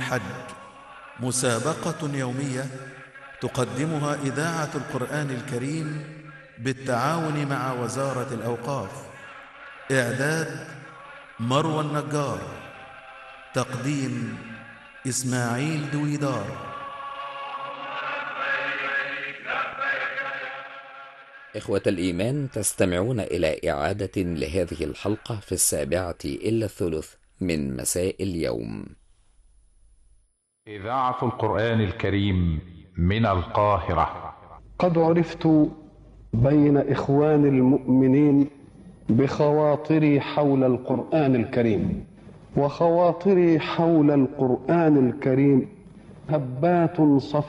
الحج مسابقة يومية تقدمها إذاعة القرآن الكريم بالتعاون مع وزارة الأوقاف إعداد مروى النجار تقديم إسماعيل دويدار إخوة الإيمان تستمعون إلى إعادة لهذه الحلقة في السابعة إلا الثلث من مساء اليوم إذاعة القرآن الكريم من القاهرة قد عرفت بين إخوان المؤمنين بخواطري حول القرآن الكريم وخواطري حول القرآن الكريم هبات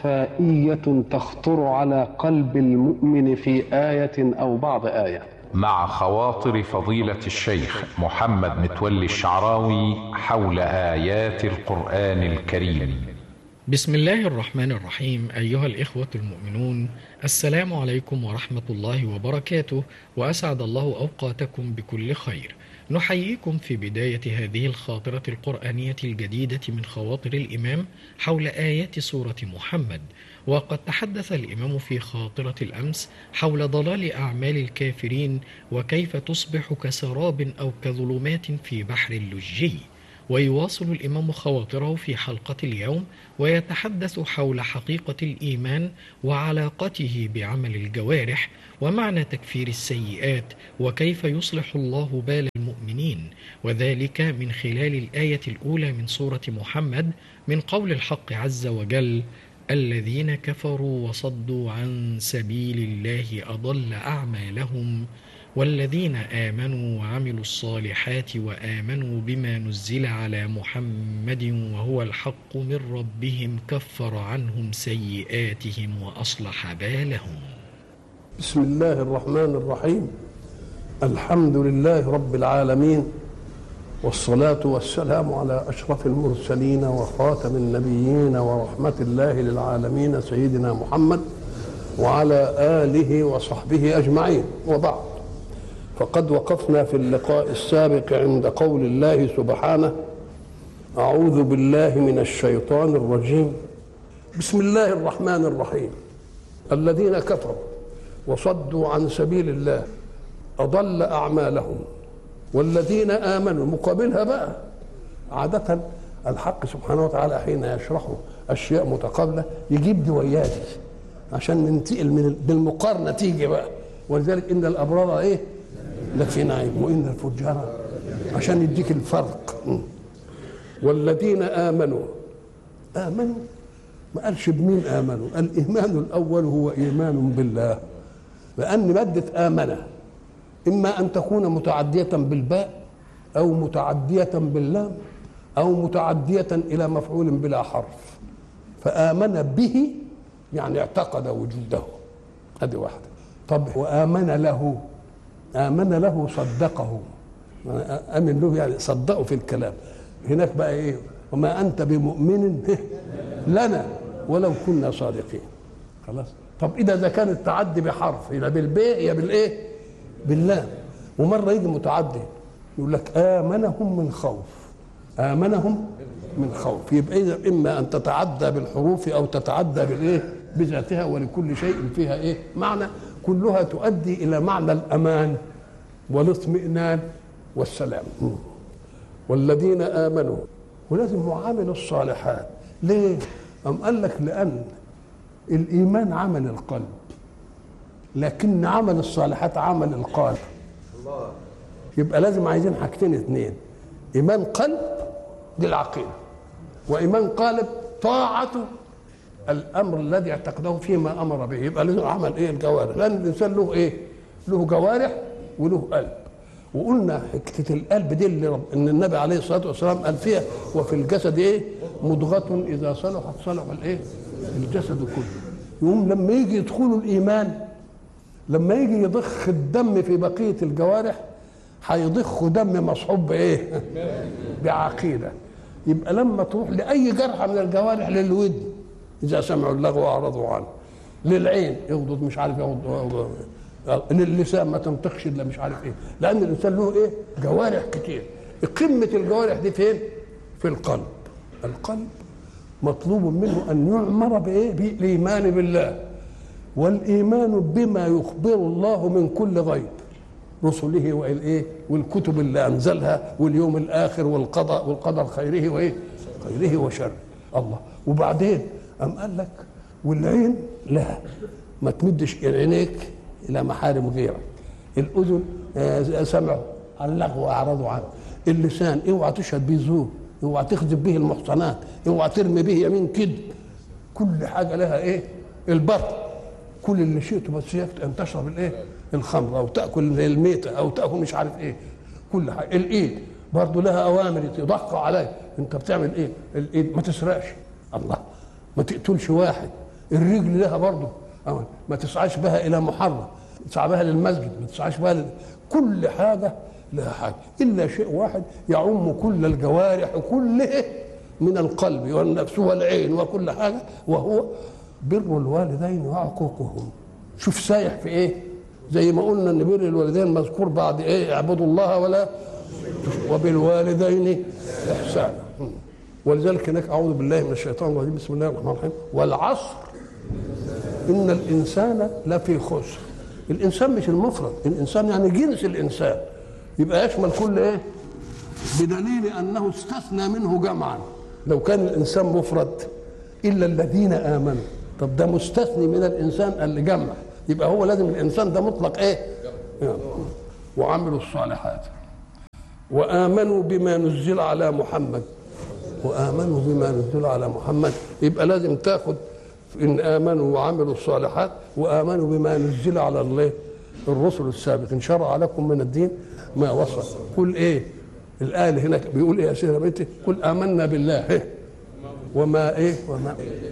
صفائية تخطر على قلب المؤمن في آية أو بعض آية مع خواطر فضيلة الشيخ محمد متولي الشعراوي حول آيات القرآن الكريم بسم الله الرحمن الرحيم أيها الإخوة المؤمنون السلام عليكم ورحمة الله وبركاته وأسعد الله أوقاتكم بكل خير نحييكم في بداية هذه الخاطرة القرآنية الجديدة من خواطر الإمام حول آيات سورة محمد وقد تحدث الإمام في خاطرة الأمس حول ضلال أعمال الكافرين وكيف تصبح كسراب أو كظلمات في بحر اللجي ويواصل الإمام خواطره في حلقة اليوم ويتحدث حول حقيقة الإيمان وعلاقته بعمل الجوارح ومعنى تكفير السيئات وكيف يصلح الله بال المؤمنين وذلك من خلال الآية الأولى من سورة محمد من قول الحق عز وجل الذين كفروا وصدوا عن سبيل الله أضل أعمالهم والذين آمنوا وعملوا الصالحات وآمنوا بما نزل على محمد وهو الحق من ربهم كفر عنهم سيئاتهم وأصلح بالهم بسم الله الرحمن الرحيم الحمد لله رب العالمين والصلاة والسلام على أشرف المرسلين وخاتم النبيين ورحمة الله للعالمين سيدنا محمد وعلى آله وصحبه أجمعين وبعد فقد وقفنا في اللقاء السابق عند قول الله سبحانه أعوذ بالله من الشيطان الرجيم بسم الله الرحمن الرحيم الذين كفروا وصدوا عن سبيل الله أضل أعمالهم والذين آمنوا مقابلها بقى عادة الحق سبحانه وتعالى حين يشرح أشياء متقابلة يجيب دي وياه دي عشان ننتقل من بالمقارنة تيجي بقى ولذلك إن الأبرار إيه؟ لفي نعيم وإن الفجار عشان يديك الفرق والذين آمنوا آمنوا ما قالش بمين آمنوا الإيمان الأول هو إيمان بالله لأن مادة آمنة إما أن تكون متعدية بالباء أو متعدية باللام أو متعدية إلى مفعول بلا حرف فآمن به يعني اعتقد وجوده هذه واحدة طب وآمن له آمن له صدقه آمن له يعني صدقه في الكلام هناك بقى إيه وما أنت بمؤمن لنا ولو كنا صادقين خلاص طب إذا إذا كان التعدي بحرف يبقى بالباء يا بالإيه باللام ومرة يجي متعدي يقول لك آمنهم من خوف آمنهم من خوف يبقى إذا إما أن تتعدى بالحروف أو تتعدى بالإيه بذاتها ولكل شيء فيها إيه معنى كلها تؤدي إلى معنى الأمان والاطمئنان والسلام والذين آمنوا ولازم معامل الصالحات ليه؟ أم قال لك لأن الإيمان عمل القلب لكن عمل الصالحات عمل القلب يبقى لازم عايزين حاجتين اثنين إيمان قلب دي العقيدة وإيمان قالب طاعته الأمر الذي اعتقده فيما أمر به يبقى لازم عمل إيه الجوارح لأن الإنسان له إيه له جوارح وله قلب وقلنا حكايه القلب دي اللي رب ان النبي عليه الصلاه والسلام قال فيها وفي الجسد ايه مضغه اذا صلحت صلح الايه الجسد كله يقوم لما يجي يدخلوا الايمان لما يجي يضخ الدم في بقيه الجوارح هيضخ دم مصحوب بايه بعقيده يبقى لما تروح لاي جرحى من الجوارح للود اذا سمعوا اللغو اعرضوا عنه للعين يغضض مش عارف يغضض للسان ما تنطقش الا مش عارف ايه لان الانسان له ايه جوارح كتير قمه الجوارح دي فين في القلب القلب مطلوب منه ان يعمر بايه بالايمان بالله والايمان بما يخبر الله من كل غيب رسله والايه والكتب اللي انزلها واليوم الاخر والقضاء والقدر خيره وايه خيره وشره الله وبعدين ام قال لك والعين لا ما تمدش عينيك الى محارم غيرك الاذن آه، سمعوا عن اللغو واعرضوا عنه اللسان اوعى تشهد به زور اوعى تخذب به المحصنات اوعى ترمي به يمين كذب كل حاجه لها ايه البطن كل اللي شئته بس يكت ان تشرب الايه الخمر او تاكل الميته او تاكل مش عارف ايه كل حاجه الايد برضه لها اوامر يضخ عليها انت بتعمل ايه الايد ما تسرقش الله ما تقتلش واحد الرجل لها برضه أوامر. ما تسعاش بها الى محرم تسعى بها للمسجد ما تسعاش بها لل... كل حاجه لها حاجه الا شيء واحد يعم كل الجوارح كله من القلب والنفس والعين وكل حاجه وهو بر الوالدين وعقوقهم شوف سايح في ايه زي ما قلنا ان بر الوالدين مذكور بعد ايه اعبدوا الله ولا وبالوالدين احسانا ولذلك هناك اعوذ بالله من الشيطان الرجيم بسم الله الرحمن الرحيم والعصر ان الانسان لفي خسر الانسان مش المفرد الانسان يعني جنس الانسان يبقى يشمل كل ايه بدليل انه استثنى منه جمعا لو كان الانسان مفرد الا الذين امنوا طب ده مستثني من الانسان اللي جمع يبقى هو لازم الانسان ده مطلق ايه يعني. وعملوا الصالحات وامنوا بما نزل على محمد وامنوا بما نزل على محمد يبقى لازم تاخد ان امنوا وعملوا الصالحات وامنوا بما نزل على الله الرسل السابقين شرع لكم من الدين ما وصل قل ايه الايه هناك بيقول ايه يا سيدنا بنتي قل امنا بالله إيه؟ وما ايه وما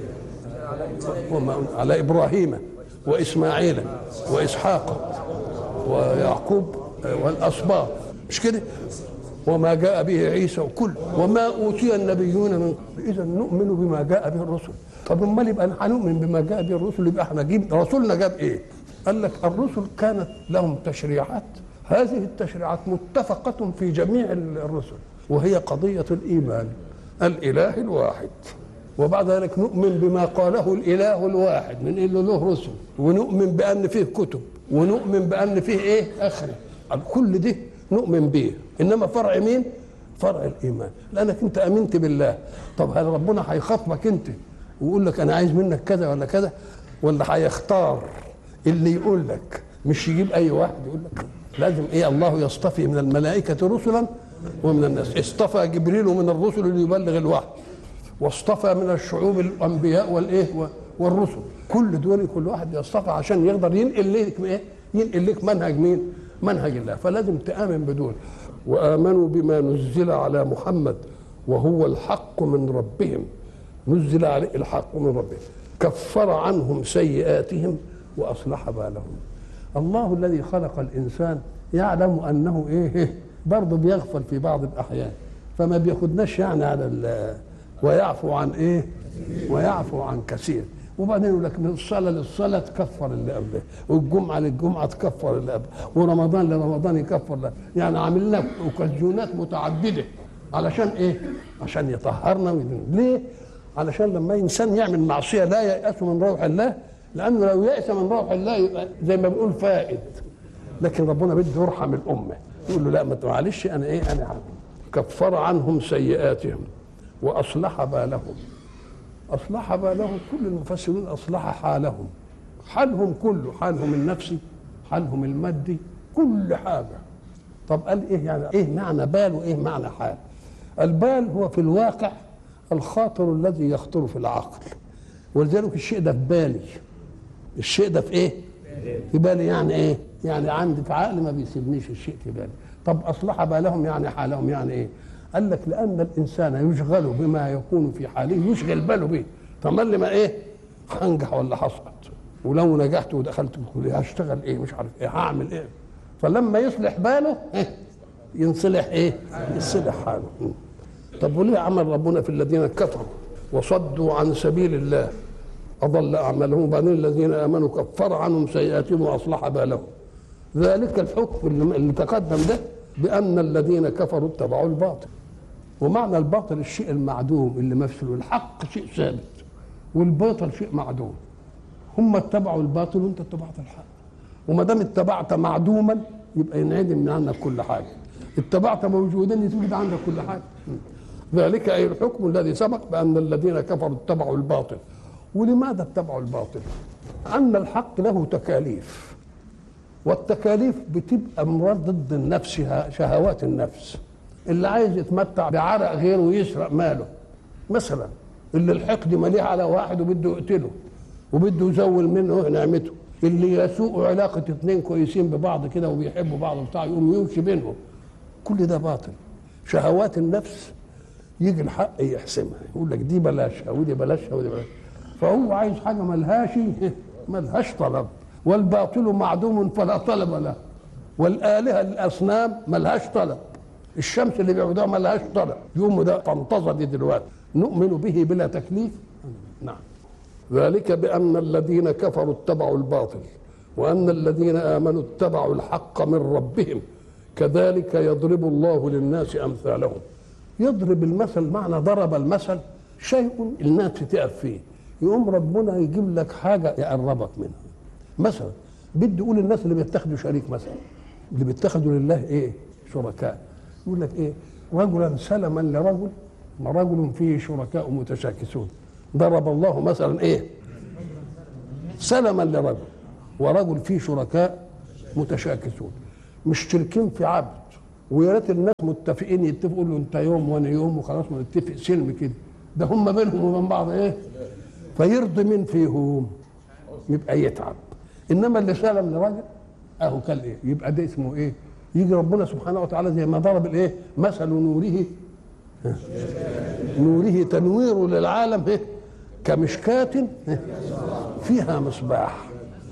وما على ابراهيم واسماعيل واسحاق ويعقوب والاسباط مش كده وما جاء به عيسى وكل وما اوتي النبيون من اذا نؤمن بما جاء به الرسل طب امال يبقى هنؤمن بما جاء به الرسل يبقى احنا جيب رسولنا جاب ايه؟ قال لك الرسل كانت لهم تشريعات هذه التشريعات متفقة في جميع الرسل وهي قضية الإيمان الإله الواحد وبعد ذلك نؤمن بما قاله الإله الواحد من إنه له رسل ونؤمن بأن فيه كتب ونؤمن بأن فيه إيه آخره كل ده نؤمن به إنما فرع مين؟ فرع الإيمان لأنك أنت أمنت بالله طب هل ربنا هيخاطبك أنت ويقول لك أنا عايز منك كذا ولا كذا ولا هيختار اللي يقول لك مش يجيب أي واحد يقول لك لازم ايه الله يصطفي من الملائكة رسلا ومن الناس اصطفى جبريل من الرسل ليبلغ الوحي واصطفى من الشعوب الانبياء والايه والرسل كل دول كل واحد يصطفى عشان يقدر ينقل لك ايه ينقل لك منهج مين منهج الله فلازم تآمن بدول وآمنوا بما نزل على محمد وهو الحق من ربهم نزل عليه الحق من ربهم كفر عنهم سيئاتهم وأصلح بالهم الله الذي خلق الانسان يعلم انه ايه برضه بيغفل في بعض الاحيان فما بياخدناش يعني على ويعفو عن ايه ويعفو عن كثير وبعدين يقول لك من الصلاه للصلاه تكفر اللي قبله والجمعه للجمعه تكفر اللي قبله ورمضان لرمضان يكفر له يعني عامل لنا اوكازيونات متعدده علشان ايه عشان يطهرنا ويدين. ليه علشان لما انسان يعمل معصيه لا ييأس من روح الله لانه لو يأس من روح الله يبقى زي ما بنقول فائد لكن ربنا بده يرحم الامه يقول له لا ما معلش انا ايه انا عم. كفر عنهم سيئاتهم واصلح بالهم اصلح بالهم كل المفسرين اصلح حالهم حالهم كله حالهم النفسي حالهم المادي كل حاجه طب قال ايه يعني ايه معنى بال وايه معنى حال البال هو في الواقع الخاطر الذي يخطر في العقل ولذلك الشيء ده في بالي الشيء ده في ايه في بالي يعني ايه يعني عندي في عقلي ما بيسيبنيش الشيء في بالي طب اصلح بالهم يعني حالهم يعني ايه قال لك لان الانسان يشغل بما يكون في حاله يشغل باله به تملي ما ايه هنجح ولا هسقط ولو نجحت ودخلت الكليه هشتغل ايه مش عارف ايه هعمل ايه فلما يصلح باله إيه؟ ينصلح ايه يصلح حاله طب وليه عمل ربنا في الذين كفروا وصدوا عن سبيل الله أضل أعمالهم وبعدين الذين آمنوا كفر عنهم سيئاتهم وأصلح بالهم ذلك الحكم اللي تقدم ده بأن الذين كفروا اتبعوا الباطل ومعنى الباطل الشيء المعدوم اللي ما فيه الحق شيء ثابت والباطل شيء معدوم هم اتبعوا الباطل وانت اتبعت الحق وما دام اتبعت معدوما يبقى ينعدم من عنك كل حاجه اتبعت موجودا يتوجد عندك كل حاجه ذلك اي الحكم الذي سبق بان الذين كفروا اتبعوا الباطل ولماذا اتبعوا الباطل ان الحق له تكاليف والتكاليف بتبقى مراد ضد النفس شهوات النفس اللي عايز يتمتع بعرق غيره ويسرق ماله مثلا اللي الحقد مليه على واحد وبده يقتله وبده يزول منه نعمته اللي يسوء علاقة اثنين كويسين ببعض كده وبيحبوا بعض وبتاع يقوم يمشي بينهم كل ده باطل شهوات النفس يجي الحق يحسمها يقول لك دي بلاشها ودي بلاشها ودي بلاشها فهو عايز حاجة ملهاش ملهاش طلب والباطل معدوم فلا طلب له والآلهة الأصنام ملهاش طلب الشمس اللي بيعبدوها ملهاش طلب يوم ده تنتظر دي دلوقتي نؤمن به بلا تكليف نعم ذلك بأن الذين كفروا اتبعوا الباطل وأن الذين آمنوا اتبعوا الحق من ربهم كذلك يضرب الله للناس أمثالهم يضرب المثل معنى ضرب المثل شيء الناس تقف فيه يقوم ربنا يجيب لك حاجة يقربك منها مثلا بدي يقول الناس اللي بيتخذوا شريك مثلا اللي بيتخذوا لله ايه شركاء يقول لك ايه رجلا سلما لرجل ورجل فيه شركاء متشاكسون ضرب الله مثلا ايه سلما لرجل ورجل فيه شركاء متشاكسون مشتركين في عبد ويا ريت الناس متفقين يتفقوا له انت يوم وانا يوم وخلاص ونتفق سلم كده ده هم بينهم وبين بعض ايه فيرضي من فيهم يبقى يتعب انما اللي سلم لراجل اهو كان ايه يبقى ده اسمه ايه يجي ربنا سبحانه وتعالى زي ما ضرب الايه مثل نوره نوره تنوير للعالم إيه؟ كمشكاة فيها مصباح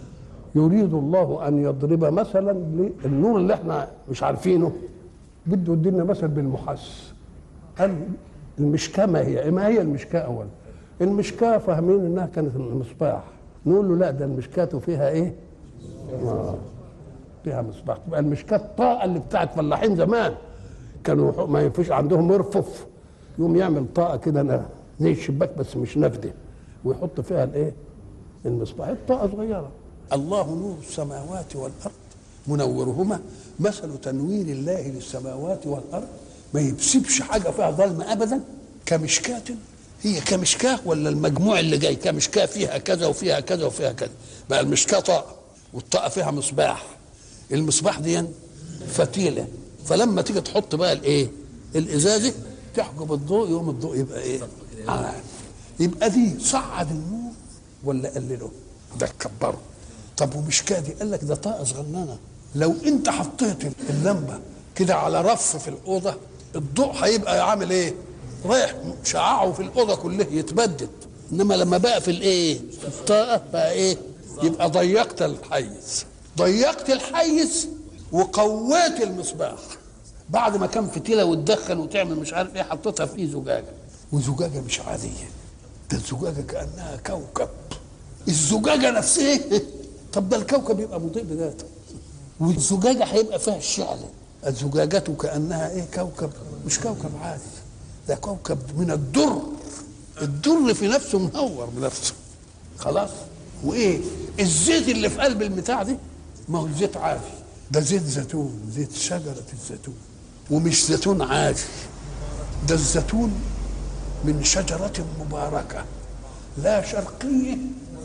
يريد الله ان يضرب مثلا للنور اللي احنا مش عارفينه بده يدينا مثل بالمحس قال المشكاه ما هي ما هي المشكاه اولا المشكاه فاهمين انها كانت المصباح نقول له لا ده المشكاه فيها ايه آه. فيها مصباح تبقى المشكاه الطاقه اللي بتاعت فلاحين زمان كانوا ما ينفش عندهم مرفف يقوم يعمل طاقه كده زي الشباك بس مش نافذه ويحط فيها الايه المصباح الطاقه صغيره الله نور السماوات والارض منورهما مثل تنوير الله للسماوات والارض ما يسيبش حاجه فيها ظلم ابدا كمشكاة هي كمشكاة ولا المجموع اللي جاي كمشكاة فيها كذا وفيها كذا وفيها كذا بقى المشكاة طاقة والطاقة فيها مصباح المصباح دي فتيلة فلما تيجي تحط بقى الايه الازازة تحجب الضوء يوم الضوء يبقى ايه آه. يبقى دي صعد النور ولا قلله ده كبره طب ومشكاة دي قال لك ده طاقة صغننة لو انت حطيت اللمبة كده على رف في الأوضة الضوء هيبقى عامل ايه رايح شعاعه في الأوضة كلها يتبدد انما لما بقى في الايه في الطاقة بقى ايه يبقى ضيقت الحيز ضيقت الحيز وقويت المصباح بعد ما كان فتيلة وتدخن وتعمل مش عارف ايه حطيتها في زجاجة وزجاجة مش عادية ده الزجاجة كأنها كوكب الزجاجة نفسها طب ده الكوكب يبقى مضيء بذاته والزجاجة هيبقى فيها الشعل الزجاجة كأنها ايه كوكب مش كوكب عادي ده كوكب من الدر الدر في نفسه منور بنفسه خلاص وايه الزيت اللي في قلب البتاع دي ما هو زيت عادي ده زيت زيتون زيت شجرة الزيتون ومش زيتون عادي ده الزيتون من شجرة مباركة لا شرقية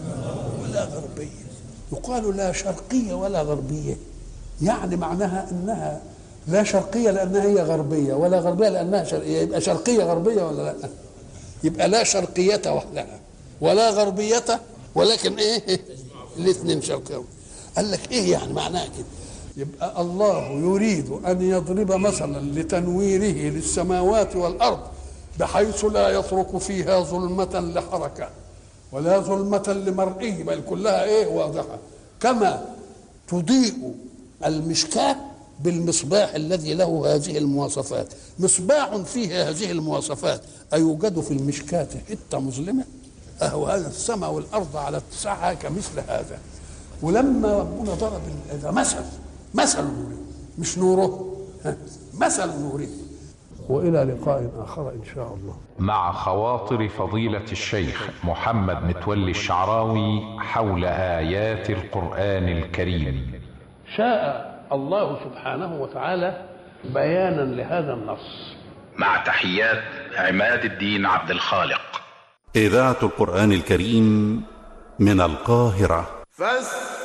ولا غربية يقال لا شرقية ولا غربية يعني معناها انها لا شرقية لانها هي غربية ولا غربية لانها شرقية يبقى شرقية غربية ولا لا يبقى لا شرقية وحدها ولا غربية ولكن ايه الاثنين شرقية قال لك ايه يعني معناها كده يبقى الله يريد ان يضرب مثلا لتنويره للسماوات والارض بحيث لا يترك فيها ظلمة لحركة ولا ظلمة لمرئي بل كلها ايه واضحة كما تضيء المشكاة بالمصباح الذي له هذه المواصفات مصباح فيه هذه المواصفات أيوجد في المشكاة حتة مظلمة أهو هذا السماء والأرض على اتساعها كمثل هذا ولما ربنا ضرب هذا مثل مثل نوره مش نوره ها مثل نوره والى لقاء اخر ان شاء الله مع خواطر فضيلة الشيخ محمد متولي الشعراوي حول آيات القرآن الكريم شاء الله سبحانه وتعالى بيانا لهذا النص مع تحيات عماد الدين عبد الخالق إذاعة القرآن الكريم من القاهرة فاستمعوا